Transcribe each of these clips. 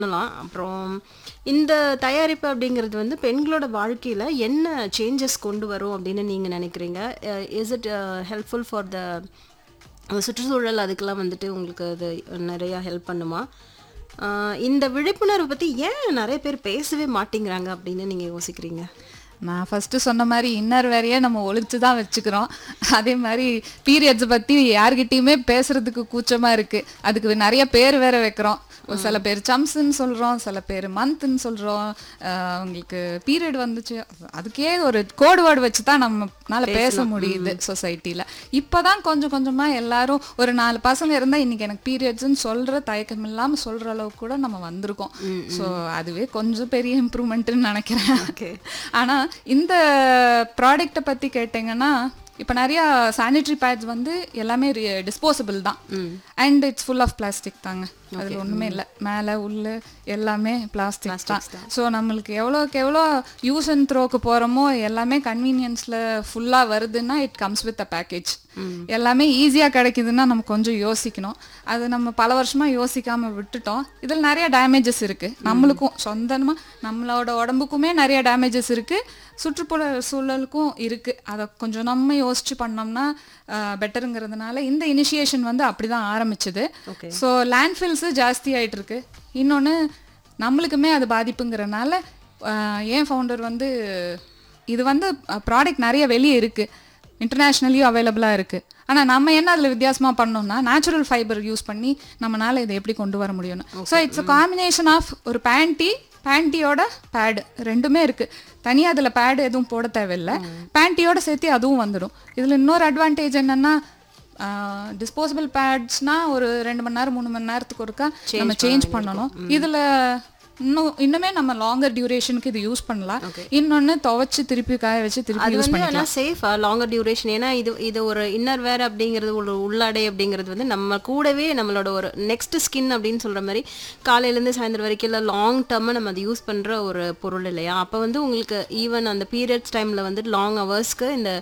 பண்ணலாம் அப்புறம் இந்த தயாரிப்பு அப்படிங்கிறது வந்து பெண்களோட வாழ்க்கையில் என்ன சேஞ்சஸ் கொண்டு வரும் அப்படின்னு நீங்கள் நினைக்கிறீங்க is it helpful for the சுற்றுச்சூழல் அதுக்கெல்லாம் வந்துட்டு உங்களுக்கு அது நிறையா ஹெல்ப் பண்ணுமா அஹ் இந்த விழிப்புணர்வு பற்றி ஏன் நிறைய பேர் பேசவே மாட்டேங்கிறாங்க அப்படின்னு நீங்கள் யோசிக்கிறீங்க நான் ஃபர்ஸ்ட் சொன்ன மாதிரி இன்னர் வேறையே நம்ம ஒழிச்சு தான் வச்சுக்கிறோம் அதே மாதிரி பீரியட்ஸ் பத்தி யார்கிட்டயுமே பேசுறதுக்கு கூச்சமா இருக்கு அதுக்கு நிறைய பேர் வேற வைக்கிறோம் ஒரு சில பேர் சம்ஸ்ன்னு சொல்றோம் சில பேர் மந்த்ன்னு சொல்றோம் ஆஹ் அவங்களுக்கு பீரியட் வந்துச்சு அதுக்கே ஒரு கோடு வேர்டு வச்சு தான் நம்மனால பேச முடியுது சொசைட்டில இப்பதான் கொஞ்சம் கொஞ்சமா எல்லாரும் ஒரு நாலு பசங்க இருந்தா இன்னைக்கு எனக்கு பீரியட்ஸ்ன்னு சொல்ற தயக்கம் இல்லாம சொல்ற அளவுக்கு கூட நம்ம வந்திருக்கோம் ஸோ அதுவே கொஞ்சம் பெரிய இம்ப்ரூவ்மெண்ட்னு நினைக்கிறேன் ஓகே ஆனா இந்த ப்ராடக்ட்டை பத்தி கேட்டிங்கன்னா இப்போ நிறைய சானிட்டரி பேட்ஸ் வந்து எல்லாமே டிஸ்போசபிள் தான் and it's full of plastic தாங்க அதுல ஒண்ணுமே இல்லை மேலே உள்ள எல்லாமே பிளாஸ்டிக் தான் ஸோ நம்மளுக்கு எவ்வளோக்கு எவ்வளோ யூஸ் அண்ட் த்ரோக்கு போகிறோமோ எல்லாமே கன்வீனியன்ஸில் ஃபுல்லாக வருதுன்னா it comes with a package எல்லாமே ஈஸியாக கிடைக்குதுன்னா நம்ம கொஞ்சம் யோசிக்கணும் அது நம்ம பல வருஷமா யோசிக்காம விட்டுட்டோம் இதில் நிறைய டேமேஜஸ் இருக்கு நம்மளுக்கும் சொந்தமா நம்மளோட உடம்புக்குமே நிறைய டேமேஜஸ் இருக்கு சுற்றுப்புற சூழலுக்கும் இருக்கு அதை கொஞ்சம் நம்ம யோசிச்சு பண்ணோம்னா பெட்டருங்கிறதுனால இந்த இனிஷியேஷன் வந்து அப்படிதான் ஆரம்பிச்சது Okay. ஸோ லேண்ட்ஃபில்ஸு ஜாஸ்தி ஆயிட்டு இருக்கு இன்னொன்று நம்மளுக்குமே அது பாதிப்புங்கிறனால ஆஹ் ஏன் ஃபவுண்டர் வந்து இது வந்து ப்ராடக்ட் நிறைய வெளியே இருக்கு இன்டர்நேஷ்னலியும் அவைலபிளாக இருக்கு ஆனால் நம்ம என்ன அதில் வித்தியாசமாக பண்ணோம்னா நேச்சுரல் ஃபைபர் யூஸ் பண்ணி நம்மனால இதை எப்படி கொண்டு வர முடியும்னு so it's a combination of ஒரு பேண்டி பேண்டியோட பேடு ரெண்டுமே இருக்கு தனியாக அதில் பேடு எதுவும் போட தேவையில்லை பேண்டியோட சேர்த்து அதுவும் வந்துடும் இதில் இன்னொரு அட்வான்டேஜ் என்னன்னா டிஸ்போசபிள் பேட்ஸ்னா ஒரு ரெண்டு மணி நேரம் மூணு மணி நேரத்துக்கு ஒருக்கா நம்ம சேஞ்ச் பண்ணணும் இதுல இன்னும் இன்னுமே நம்ம லாங்கர் டியூரேஷனுக்கு இது யூஸ் பண்ணலாம் இன்னொன்னு துவைச்சு திருப்பி காய வச்சு திருப்பி அது யூஸ் வந்து பண்ணிக்கலாம் ஆனால் சேஃபா லாங்கர் டியூரேஷன் ஏன்னா இது இது ஒரு இன்னர் வேர் அப்படிங்கிறது ஒரு உள்ளாடை அப்படிங்கிறது வந்து நம்ம கூடவே நம்மளோட ஒரு நெக்ஸ்ட் ஸ்கின் அப்படின்னு சொல்ற மாதிரி காலையிலேருந்து சாயந்தரம் வரைக்கும் இல்லை லாங் டேர்மாக நம்ம அதை யூஸ் பண்ற ஒரு பொருள் இல்லையா அப்போ வந்து உங்களுக்கு ஈவன் அந்த பீரியட்ஸ் டைம்ல வந்து லாங் ஹவர்ஸ்க்கு இந்த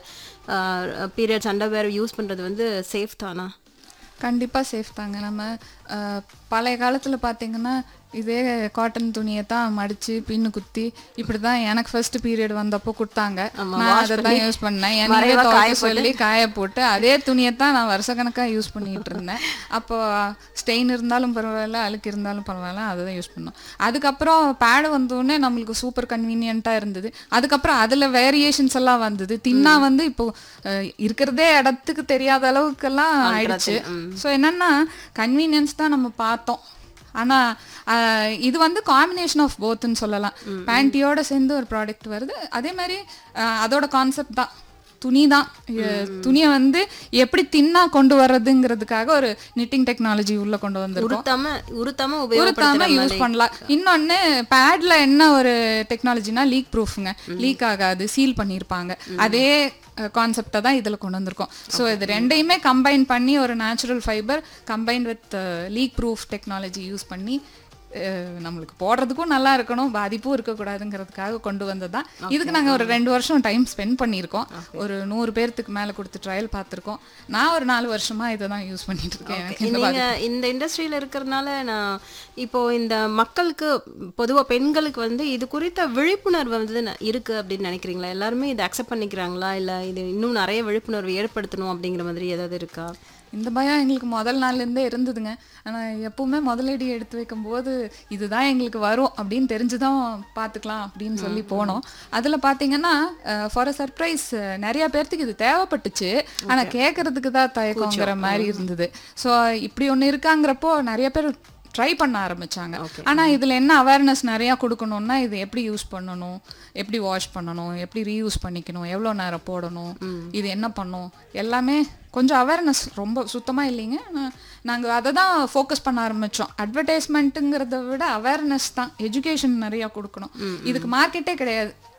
பீரியட்ஸ் அண்டர்வேர் யூஸ் பண்றது வந்து சேஃப் தானா கண்டிப்பா சேஃப் தாங்க நம்ம அஹ், பழைய காலத்துல பாத்தீங்கன்னா இதே காட்டன் துணியை தான் மடிச்சு பின்னு குத்தி இப்படிதான் எனக்கு ஃபர்ஸ்ட் பீரியட் வந்தப்போ கொடுத்தாங்க நான் அதை தான் யூஸ் பண்ணேன் என்னையே மறைவா காய துவைக்க சொல்லி காய போட்டு அதே துணியை தான் நான் வருஷக்கணக்கா யூஸ் பண்ணிட்டு இருந்தேன் அப்போ ஸ்டெயின் இருந்தாலும் பரவாயில்ல அழுக்கு இருந்தாலும் பரவாயில்ல அதை தான் யூஸ் பண்ணோம் அதுக்கப்புறம் பேடு வந்தோடனே நம்மளுக்கு சூப்பர் கன்வீனியண்டா இருந்தது அதுக்கப்புறம் அதுல வேரியேஷன்ஸ் எல்லாம் வந்தது தின்னா வந்து இப்போ அஹ், இருக்கிறதே இடத்துக்கு தெரியாத அளவுக்கெல்லாம் ஆயிடுச்சு ஸோ என்னன்னா கன்வீனியன்ஸ் தான் நம்ம பார்த்தோம் ஆனா அஹ், இது வந்து காம்பினேஷன் ஆஃப் போத்துன்னு சொல்லலாம் பேண்டியோட சேர்ந்து ஒரு ப்ராடக்ட் வருது அதே மாதிரி அஹ், அதோட கான்செப்ட் தான் துணி தான் துணியை வந்து எப்படி தின்னா கொண்டு வர்றதுங்கிறதுக்காக ஒரு நிட்டிங் டெக்னாலஜி உள்ள கொண்டு வந்திருக்கோம் உருத்தாம உருத்தாம உருத்தாம உபயோகப்படுத்தாம யூஸ் பண்ணலாம் இன்னொன்னு பேட்ல என்ன ஒரு டெக்னாலஜினா லீக் ப்ரூஃப்ங்க லீக் ஆகாது சீல் பண்ணியிருப்பாங்க அதே கான்செப்டை தான் இதில் கொண்டு வந்திருக்கோம் ஸோ இது ரெண்டையுமே கம்பைன் பண்ணி ஒரு natural fibre combine with leak proof technology use பண்ணி அஹ், நம்மளுக்கு போடுறதுக்கும் நல்லா இருக்கணும் பாதிப்பும் இருக்கக்கூடாதுங்கிறதுக்காக கொண்டு வந்தது தான் இதுக்கு நாங்கள் ஒரு ரெண்டு வருஷம் டைம் ஸ்பெண்ட் பண்ணியிருக்கோம் ஒரு நூறு பேர்த்துக்கு மேலே கொடுத்து ட்ரையல் பார்த்துருக்கோம் நான் ஒரு நாலு வருஷமா இதை தான் யூஸ் பண்ணிட்டு இருக்கேன் எனக்கு இந்த நீங்க இந்த இண்டஸ்ட்ரியில இருக்கிறதுனால நான் இப்போ இந்த மக்களுக்கு பொதுவா பெண்களுக்கு வந்து இது குறித்த விழிப்புணர்வு வந்து ந- இருக்கு அப்படின்னு நினைக்கிறீங்களா எல்லாருமே இதை அக்செப்ட் பண்ணிக்கிறாங்களா இல்ல இது இன்னும் நிறைய விழிப்புணர்வு ஏற்படுத்தணும் அப்படிங்கிற மாதிரி ஏதாவது இருக்கா இந்த பயம் எங்களுக்கு முதல் நாள்ல இருந்தே இருந்ததுங்க ஆனா எப்பவுமே முதலடி எடுத்து வைக்கும்போது இதுதான் எங்களுக்கு வரும் அப்படின்னு தெரிஞ்சுதான் பார்த்துக்கலாம் அப்படின்னு சொல்லி போனோம் அதுல பாத்தீங்கன்னா ஃபார் அ சர்ப்ரைஸ் நிறைய பேர்த்துக்கு இது தேவைப்பட்டுச்சு ஆனா கேட்கறதுக்கு தான் தயக்கங்கிற மாதிரி இருந்தது ஸோ இப்படி ஒண்ணு இருக்காங்கிறப்போ நிறைய பேர் ட்ரை பண்ண ஆரம்பிச்சாங்க ஆனா இதுல என்ன அவேர்னஸ் நிறைய கொடுக்கணும்னா இது எப்படி யூஸ் பண்ணணும் எப்படி வாஷ் பண்ணணும் எப்படி ரீயூஸ் பண்ணிக்கணும் எவ்வளவு நேரம் போடணும் இது என்ன பண்ணும் எல்லாமே கொஞ்சம் அவேர்னஸ் ரொம்ப சுத்தமா இல்லைங்க ஆனா நாங்க அதை தான் ஃபோக்கஸ் பண்ண ஆரம்பிச்சோம் அட்வர்டைஸ்மெண்ட்டுங்கிறத விட அவேர்னஸ் தான் எஜுகேஷன் நிறைய கொடுக்கணும் இதுக்கு மார்க்கெட்டே கிடையாது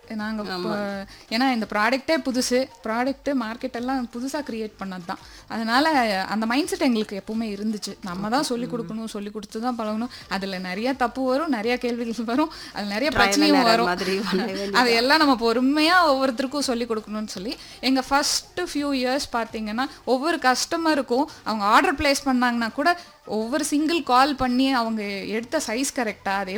நாங்கள் இப்போ ஏன்னா இந்த ப்ராடக்ட்டே புதுசு ப்ராடக்ட்டு மார்க்கெட் எல்லாம் புதுசாக க்ரியேட் பண்ணது தான் அதனால அந்த மைண்ட் செட் எங்களுக்கு எப்பவுமே இருந்துச்சு நம்ம தான் சொல்லி கொடுக்கணும் சொல்லி கொடுத்து தான் பழகணும் அதில் நிறைய தப்பு வரும் நிறைய கேள்விகள் வரும் அதில் நிறைய பிரச்சனையும் error வரும் மாதிரி பண்ண அதையெல்லாம் நம்ம பொறுமையாக ஒவ்வொருத்தருக்கும் சொல்லி கொடுக்கணும்னு சொல்லி எங்கள் ஃபஸ்ட்டு ஃபியூ இயர்ஸ் பார்த்தீங்கன்னா ஒவ்வொரு கஸ்டமருக்கும் அவங்க ஆர்டர் ப்ளேஸ் பண்ணாங்கன்னா கூட ஒவ்வொரு சிங்கிள் கால் பண்ணி அவங்க எடுத்த சைஸ் கரெக்டாக அது